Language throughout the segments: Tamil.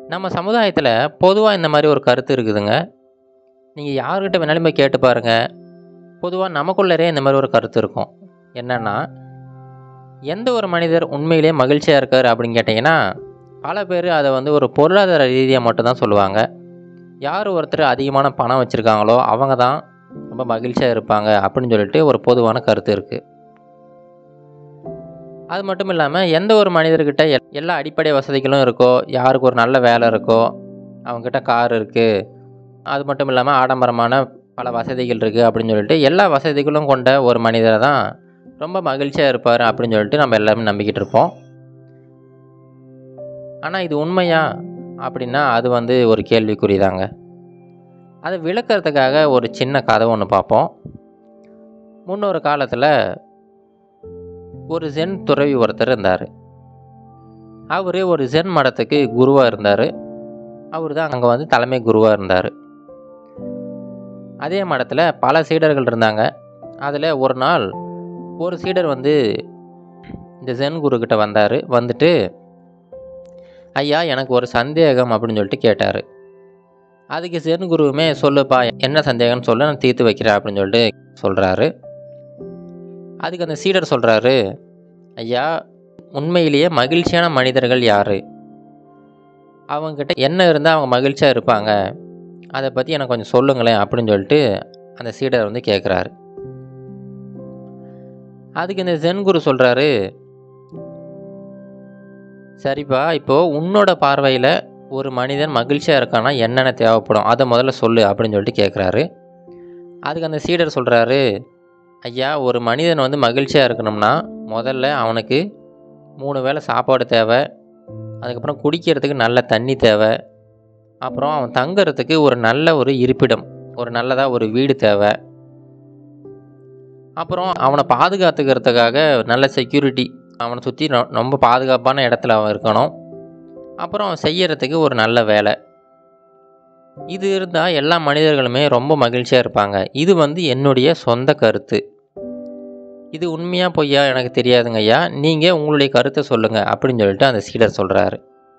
நம்ம சமுதாயத்தில் பொதுவாக இந்த மாதிரி ஒரு கருத்து இருக்குதுங்க நீங்கள் யார்கிட்ட வேணாலும் போய் கேட்டு பாருங்கள் பொதுவாக நமக்குள்ளரே இந்த மாதிரி ஒரு கருத்து இருக்கும் என்னென்னா எந்த ஒரு மனிதர் உண்மையிலேயே மகிழ்ச்சியாக இருக்கார் அப்படின்னு கேட்டிங்கன்னா பல பேர் அதை வந்து ஒரு பொருளாதார ரீதியாக மட்டும்தான் சொல்லுவாங்க யார் ஒருத்தர் அதிகமான பணம் வச்சுருக்காங்களோ அவங்க தான் ரொம்ப மகிழ்ச்சியாக இருப்பாங்க அப்படின்னு சொல்லிட்டு ஒரு பொதுவான கருத்து இருக்குது அது மட்டும் இல்லாமல் எந்த ஒரு மனிதர்கிட்ட எல் எல்லா அடிப்படை வசதிகளும் இருக்கோ யாருக்கு ஒரு நல்ல வேலை இருக்கோ அவங்கக்கிட்ட கார் இருக்குது அது மட்டும் இல்லாமல் ஆடம்பரமான பல வசதிகள் இருக்குது அப்படின்னு சொல்லிட்டு எல்லா வசதிகளும் கொண்ட ஒரு மனிதரை தான் ரொம்ப மகிழ்ச்சியாக இருப்பார் அப்படின்னு சொல்லிட்டு நம்ம எல்லாமே நம்பிக்கிட்டு இருப்போம் ஆனால் இது உண்மையா அப்படின்னா அது வந்து ஒரு கேள்விக்குறிதாங்க அதை விளக்கறதுக்காக ஒரு சின்ன கதை ஒன்று பார்ப்போம் முன்னொரு காலத்தில் ஒரு ஜென் துறவி ஒருத்தர் இருந்தார் அவர் ஒரு ஜென் மடத்துக்கு குருவாக இருந்தார் அவர் தான் அங்கே வந்து தலைமை குருவாக இருந்தார் அதே மடத்தில் பல சீடர்கள் இருந்தாங்க அதில் ஒரு நாள் ஒரு சீடர் வந்து இந்த ஜென் குருக்கிட்ட வந்தார் வந்துட்டு ஐயா எனக்கு ஒரு சந்தேகம் அப்படின்னு சொல்லிட்டு கேட்டார் அதுக்கு ஜென் குருவுமே சொல்லுப்பா என்ன சந்தேகம்னு சொல்ல நான் தீர்த்து வைக்கிறேன் அப்படின்னு சொல்லிட்டு சொல்கிறாரு அதுக்கு அந்த சீடர் சொல்கிறாரு ஐயா உண்மையிலேயே மகிழ்ச்சியான மனிதர்கள் யார் அவங்கக்கிட்ட என்ன இருந்தால் அவங்க மகிழ்ச்சியாக இருப்பாங்க அதை பற்றி எனக்கு கொஞ்சம் சொல்லுங்களேன் அப்படின்னு சொல்லிட்டு அந்த சீடர் வந்து கேட்குறாரு அதுக்கு இந்த ஜென் குரு சொல்கிறாரு சரிப்பா இப்போது உன்னோட பார்வையில் ஒரு மனிதன் மகிழ்ச்சியாக இருக்கான்னா என்னென்ன தேவைப்படும் அதை முதல்ல சொல்லு அப்படின்னு சொல்லிட்டு கேட்குறாரு அதுக்கு அந்த சீடர் சொல்கிறாரு ஐயா ஒரு மனிதன் வந்து மகிழ்ச்சியாக இருக்கணும்னா முதல்ல அவனுக்கு மூணு வேளை சாப்பாடு தேவை அதுக்கப்புறம் குடிக்கிறதுக்கு நல்ல தண்ணி தேவை அப்புறம் அவன் தங்குறதுக்கு ஒரு நல்ல ஒரு இருப்பிடம் ஒரு நல்லதாக ஒரு வீடு தேவை அப்புறம் அவனை பாதுகாத்துக்கிறதுக்காக நல்ல செக்யூரிட்டி அவனை சுற்றி ரொம்ப பாதுகாப்பான இடத்துல அவன் இருக்கணும் அப்புறம் அவன் செய்யறதுக்கு ஒரு நல்ல வேலை இது இருந்தால் எல்லா மனிதர்களுமே ரொம்ப மகிழ்ச்சியாக இருப்பாங்க இது வந்து என்னுடைய சொந்த கருத்து இது உண்மையாக பொய்யா எனக்கு தெரியாதுங்க ஐயா நீங்கள் உங்களுடைய கருத்தை சொல்லுங்கள் அப்படின்னு சொல்லிட்டு அந்த சீடர் சொல்கிறாரு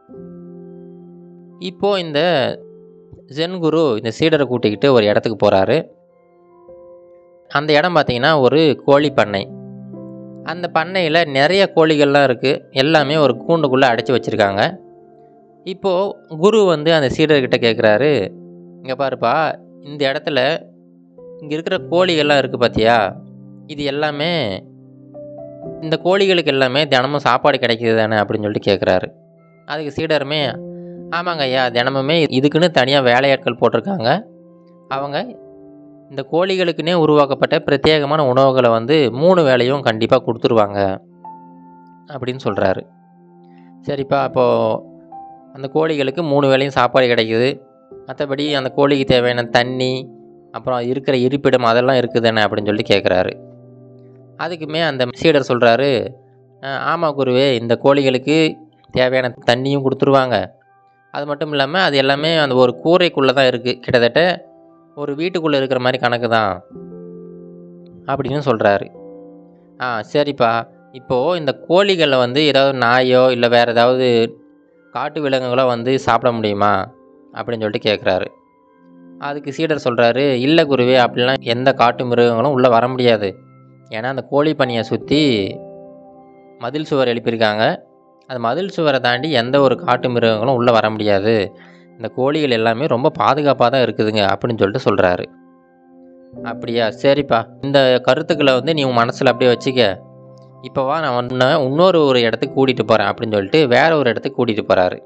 இப்போது இந்த ஜென் குரு இந்த சீடரை கூட்டிக்கிட்டு ஒரு இடத்துக்கு போகிறாரு அந்த இடம் பார்த்தீங்கன்னா ஒரு கோழி பண்ணை அந்த பண்ணையில் நிறைய கோழிகள்லாம் இருக்குது எல்லாமே ஒரு கூண்டுக்குள்ளே அடைச்சி வச்சுருக்காங்க இப்போது குரு வந்து அந்த சீடர்கிட்ட கேட்குறாரு இங்கே பாருப்பா இந்த இடத்துல இங்கே இருக்கிற கோழிகள்லாம் இருக்குது பார்த்தியா இது எல்லாமே இந்த கோழிகளுக்கு எல்லாமே தினமும் சாப்பாடு கிடைக்கிது தானே அப்படின்னு சொல்லிட்டு கேட்குறாரு அதுக்கு சீடருமே ஆமாங்க ஐயா தினமுமே இதுக்குன்னு தனியாக வேலையாட்கள் போட்டிருக்காங்க அவங்க இந்த கோழிகளுக்குன்னே உருவாக்கப்பட்ட பிரத்யேகமான உணவுகளை வந்து மூணு வேளையும் கண்டிப்பாக கொடுத்துருவாங்க அப்படின்னு சொல்கிறாரு சரிப்பா அப்போது அந்த கோழிகளுக்கு மூணு வேளையும் சாப்பாடு கிடைக்குது மற்றபடி அந்த கோழிக்கு தேவையான தண்ணி அப்புறம் இருக்கிற இருப்பிடம் அதெல்லாம் இருக்குதானே அப்படின்னு சொல்லிட்டு கேட்குறாரு அதுக்குமே அந்த சீடர் சொல்கிறாரு ஆமாம் குருவே இந்த கோழிகளுக்கு தேவையான தண்ணியும் கொடுத்துருவாங்க அது மட்டும் இல்லாமல் அது எல்லாமே அந்த ஒரு கூரைக்குள்ளே தான் இருக்குது கிட்டத்தட்ட ஒரு வீட்டுக்குள்ளே இருக்கிற மாதிரி கணக்கு தான் அப்படின்னு சொல்கிறாரு ஆ சரிப்பா இப்போது இந்த கோழிகளில் வந்து ஏதாவது நாயோ இல்லை வேறு ஏதாவது காட்டு விலங்குகளோ வந்து சாப்பிட முடியுமா அப்படின்னு சொல்லிட்டு கேட்குறாரு அதுக்கு சீடர் சொல்கிறாரு இல்லை குருவே அப்படிலாம் எந்த காட்டு மிருகங்களும் உள்ளே வர முடியாது ஏன்னா அந்த கோழி பனியை சுற்றி மதில் சுவர் எழுப்பியிருக்காங்க அந்த மதில் சுவரை தாண்டி எந்த ஒரு காட்டு மிருகங்களும் உள்ளே வர முடியாது இந்த கோழிகள் எல்லாமே ரொம்ப பாதுகாப்பாக தான் இருக்குதுங்க அப்படின்னு சொல்லிட்டு சொல்கிறாரு அப்படியா சரிப்பா இந்த கருத்துக்களை வந்து நீ உன் மனசில் அப்படியே வச்சுக்க இப்போ வா நான் உன்னை இன்னொரு ஒரு இடத்துக்கு கூட்டிகிட்டு போகிறேன் அப்படின்னு சொல்லிட்டு வேற ஒரு இடத்துக்கு கூட்டிகிட்டு போகிறாரு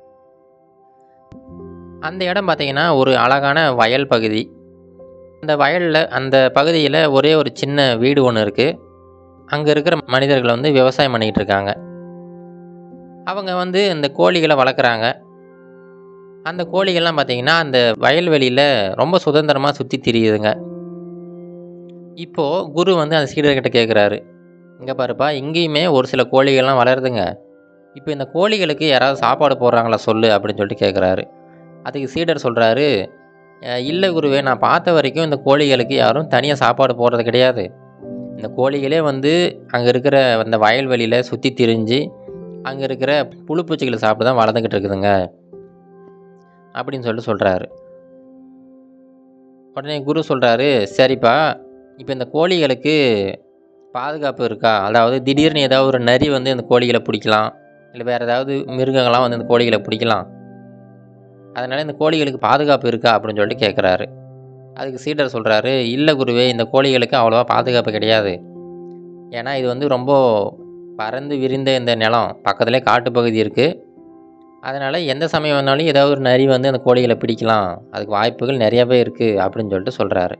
அந்த இடம் பார்த்தீங்கன்னா ஒரு அழகான வயல் பகுதி அந்த வயலில் அந்த பகுதியில் ஒரே ஒரு சின்ன வீடு ஒன்று இருக்குது அங்கே இருக்கிற மனிதர்கள் வந்து விவசாயம் பண்ணிக்கிட்டு இருக்காங்க அவங்க வந்து இந்த கோழிகளை வளர்க்குறாங்க அந்த கோழிகள்லாம் பார்த்தீங்கன்னா அந்த வயல்வெளியில் ரொம்ப சுதந்திரமாக சுற்றி திரியுதுங்க இப்போது குரு வந்து அந்த சீடர்கிட்ட கேட்குறாரு இங்கே பாருப்பா இங்கேயுமே ஒரு சில கோழிகள்லாம் வளருதுங்க இப்போ இந்த கோழிகளுக்கு யாராவது சாப்பாடு போடுறாங்களா சொல்லு அப்படின்னு சொல்லிட்டு கேட்குறாரு அதுக்கு சீடர் சொல்கிறாரு இல்லை குருவே நான் பார்த்த வரைக்கும் இந்த கோழிகளுக்கு யாரும் தனியாக சாப்பாடு போடுறது கிடையாது இந்த கோழிகளே வந்து அங்கே இருக்கிற அந்த வயல்வெளியில் சுற்றி திரிஞ்சு அங்கே இருக்கிற புழுப்பூச்சிகளை சாப்பிட்டு தான் வளர்ந்துக்கிட்டு இருக்குதுங்க அப்படின்னு சொல்லிட்டு சொல்கிறாரு உடனே குரு சொல்கிறாரு சரிப்பா இப்போ இந்த கோழிகளுக்கு பாதுகாப்பு இருக்கா அதாவது திடீர்னு ஏதாவது ஒரு நரி வந்து இந்த கோழிகளை பிடிக்கலாம் இல்லை வேறு ஏதாவது மிருகங்கள்லாம் வந்து இந்த கோழிகளை பிடிக்கலாம் அதனால் இந்த கோழிகளுக்கு பாதுகாப்பு இருக்கா அப்படின்னு சொல்லிட்டு கேட்குறாரு அதுக்கு சீடர் சொல்கிறாரு இல்லை குருவே இந்த கோழிகளுக்கு அவ்வளோவா பாதுகாப்பு கிடையாது ஏன்னா இது வந்து ரொம்ப பறந்து விரிந்த இந்த நிலம் பக்கத்துலேயே காட்டுப்பகுதி இருக்குது அதனால் எந்த சமயம் வேணாலும் ஏதாவது ஒரு நரி வந்து அந்த கோழிகளை பிடிக்கலாம் அதுக்கு வாய்ப்புகள் நிறையவே இருக்குது அப்படின்னு சொல்லிட்டு சொல்கிறாரு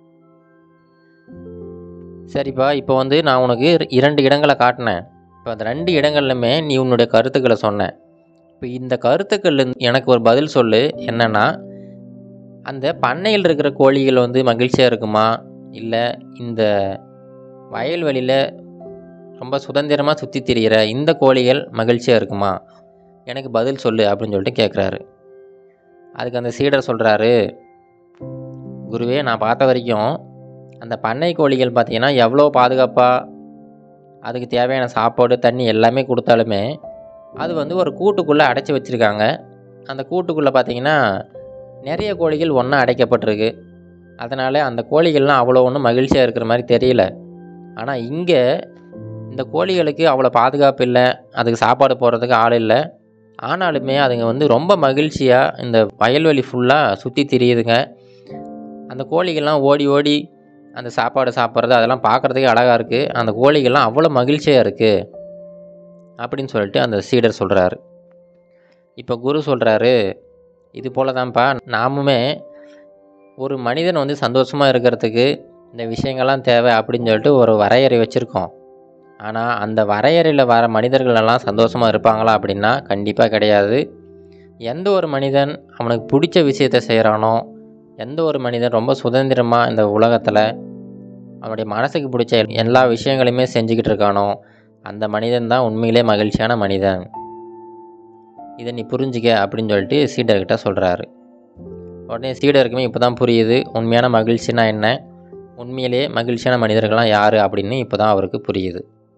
சரிப்பா இப்போ வந்து நான் உனக்கு இரண்டு இடங்களை காட்டினேன் இப்போ அந்த ரெண்டு இடங்கள்லுமே நீ உன்னுடைய கருத்துக்களை சொன்ன இப்போ இந்த கருத்துக்கள் எனக்கு ஒரு பதில் சொல்லு என்னென்னா அந்த பண்ணையில் இருக்கிற கோழிகள் வந்து மகிழ்ச்சியாக இருக்குமா இல்லை இந்த வயல்வெளியில் ரொம்ப சுதந்திரமாக சுற்றி திரிகிற இந்த கோழிகள் மகிழ்ச்சியாக இருக்குமா எனக்கு பதில் சொல்லு அப்படின்னு சொல்லிட்டு கேட்குறாரு அதுக்கு அந்த சீடர் சொல்கிறாரு குருவே நான் பார்த்த வரைக்கும் அந்த பண்ணை கோழிகள் பார்த்தீங்கன்னா எவ்வளோ பாதுகாப்பாக அதுக்கு தேவையான சாப்பாடு தண்ணி எல்லாமே கொடுத்தாலுமே அது வந்து ஒரு கூட்டுக்குள்ளே அடைச்சி வச்சுருக்காங்க அந்த கூட்டுக்குள்ளே பார்த்தீங்கன்னா நிறைய கோழிகள் ஒன்றா அடைக்கப்பட்டிருக்கு அதனால் அந்த கோழிகள்லாம் அவ்வளோ ஒன்றும் மகிழ்ச்சியாக இருக்கிற மாதிரி தெரியல ஆனால் இங்கே இந்த கோழிகளுக்கு அவ்வளோ பாதுகாப்பு இல்லை அதுக்கு சாப்பாடு போடுறதுக்கு ஆள் இல்லை ஆனாலுமே அதுங்க வந்து ரொம்ப மகிழ்ச்சியாக இந்த வயல்வெளி ஃபுல்லாக சுற்றி திரியுதுங்க அந்த கோழிகள்லாம் ஓடி ஓடி அந்த சாப்பாடு சாப்பிட்றது அதெல்லாம் பார்க்குறதுக்கே அழகாக இருக்குது அந்த கோழிகள்லாம் அவ்வளோ மகிழ்ச்சியாக இருக்குது அப்படின்னு சொல்லிட்டு அந்த சீடர் சொல்கிறாரு இப்போ குரு சொல்கிறாரு இது போல தான்ப்பா நாமுமே ஒரு மனிதன் வந்து சந்தோஷமாக இருக்கிறதுக்கு இந்த விஷயங்கள்லாம் தேவை அப்படின்னு சொல்லிட்டு ஒரு வரையறை வச்சுருக்கோம் ஆனால் அந்த வரையறையில் வர மனிதர்கள் எல்லாம் சந்தோஷமாக இருப்பாங்களா அப்படின்னா கண்டிப்பாக கிடையாது எந்த ஒரு மனிதன் அவனுக்கு பிடிச்ச விஷயத்த செய்கிறானோ எந்த ஒரு மனிதன் ரொம்ப சுதந்திரமாக இந்த உலகத்தில் அவனுடைய மனசுக்கு பிடிச்ச எல்லா விஷயங்களையுமே செஞ்சுக்கிட்டு இருக்கானோ அந்த மனிதன் தான் உண்மையிலே மகிழ்ச்சியான மனிதன் இதை நீ புரிஞ்சுக்க அப்படின்னு சொல்லிட்டு சீடர்கிட்ட சொல்கிறாரு உடனே சீடருக்குமே இப்போ தான் புரியுது உண்மையான மகிழ்ச்சினா என்ன உண்மையிலேயே மகிழ்ச்சியான மனிதர்கள்லாம் யார் அப்படின்னு இப்போ தான் அவருக்கு புரியுது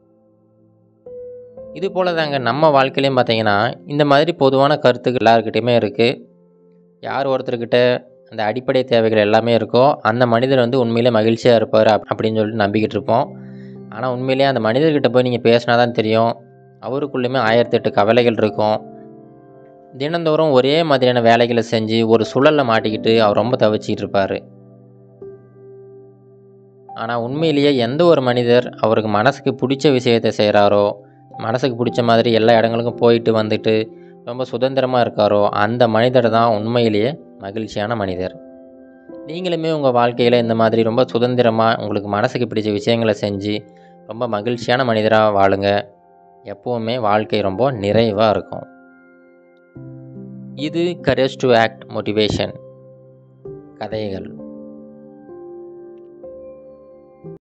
இது போல தாங்க நம்ம வாழ்க்கையிலையும் பார்த்தீங்கன்னா இந்த மாதிரி பொதுவான கருத்துக்கள் எல்லாருக்கிட்டையுமே இருக்குது யார் ஒருத்தர்கிட்ட அந்த அடிப்படை தேவைகள் எல்லாமே இருக்கோ அந்த மனிதர் வந்து உண்மையிலே மகிழ்ச்சியாக இருப்பார் அப் அப்படின்னு சொல்லிட்டு நம்பிக்கிட்டு இருப்போம் ஆனால் உண்மையிலேயே அந்த மனிதர்கிட்ட போய் நீங்கள் பேசினா தான் தெரியும் அவருக்குள்ளேயுமே ஆயிரத்தெட்டு கவலைகள் இருக்கும் தினந்தோறும் ஒரே மாதிரியான வேலைகளை செஞ்சு ஒரு சுழலில் மாட்டிக்கிட்டு அவர் ரொம்ப தவிச்சிக்கிட்டு இருப்பார் ஆனால் உண்மையிலேயே எந்த ஒரு மனிதர் அவருக்கு மனசுக்கு பிடிச்ச விஷயத்தை செய்கிறாரோ மனசுக்கு பிடிச்ச மாதிரி எல்லா இடங்களுக்கும் போயிட்டு வந்துட்டு ரொம்ப சுதந்திரமாக இருக்காரோ அந்த மனிதர் தான் உண்மையிலேயே மகிழ்ச்சியான மனிதர் நீங்களுமே உங்கள் வாழ்க்கையில் இந்த மாதிரி ரொம்ப சுதந்திரமாக உங்களுக்கு மனசுக்கு பிடிச்ச விஷயங்களை செஞ்சு ரொம்ப மகிழ்ச்சியான மனிதராக வாழுங்க எப்போவுமே வாழ்க்கை ரொம்ப நிறைவாக இருக்கும் இது கரேஜ் டு ஆக்ட் மோட்டிவேஷன் கதைகள்